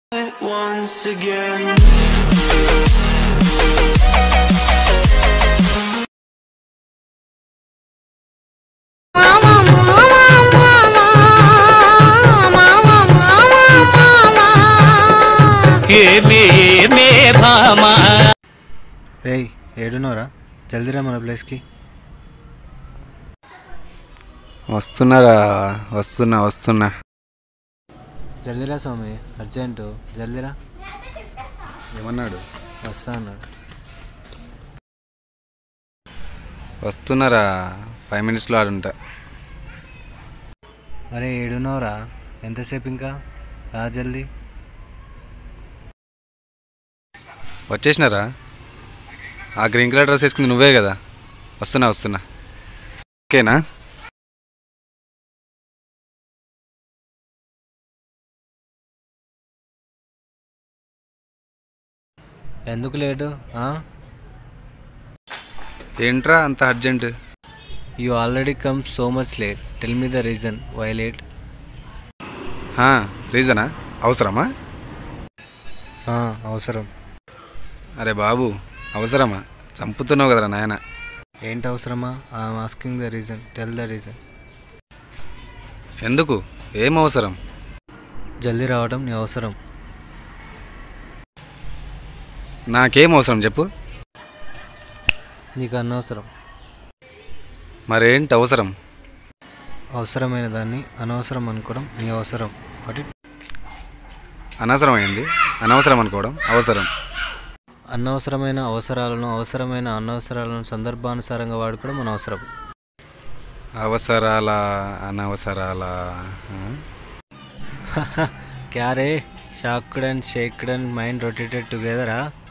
it once again. ఏమే ఏమే భామా రేయ్ ఏడున్నోరా జల్దీరా మన ప్లేస్కి వస్తున్నారా వస్తున్నా వస్తున్నా జల్దీరా స్వామి అర్జెంటు జల్దీరా ఏమన్నాడు వస్తా అన్నాడు వస్తున్నారా ఫైవ్ మినిట్స్లో ఆడుంటా అరే ఏడున్నోరా ఎంతసేపు ఇంకా రా జల్దీ వచ్చేసినారా ఆ గ్రీన్ కలర్ డ్రెస్ వేసుకుంది నువ్వే కదా వస్తున్నా వస్తున్నా ఓకేనా ఎందుకు లేటు ఏంట్రా అంత urgent you already come so much late tell me the reason why late రీజనా అవసరమా అవసరం అరే బాబు అవసరమా చంపుతున్నావు కదరా నాయన ఏంటి అవసరమా I'm asking the reason tell the reason ఎందుకు ఏం అవసరం జల్దీ రావడం నీ అవసరం నాకేం అవసరం చెప్పు నీకు అనవసరం మరేంటి అవసరం అవసరమైన దాన్ని అనవసరం అనుకోవడం నీ అవసరం ఒకటి అనవసరమైంది అనవసరం అనుకోవడం అవసరం అనవసరమైన అవసరాలను అవసరమైన అనవసరాలను సందర్భానుసారంగా వాడుకోవడం మన అవసరం అవసరాల అనవసరాల ఆ? క్యారే shocked and shaked and mind rotated టుగెదరా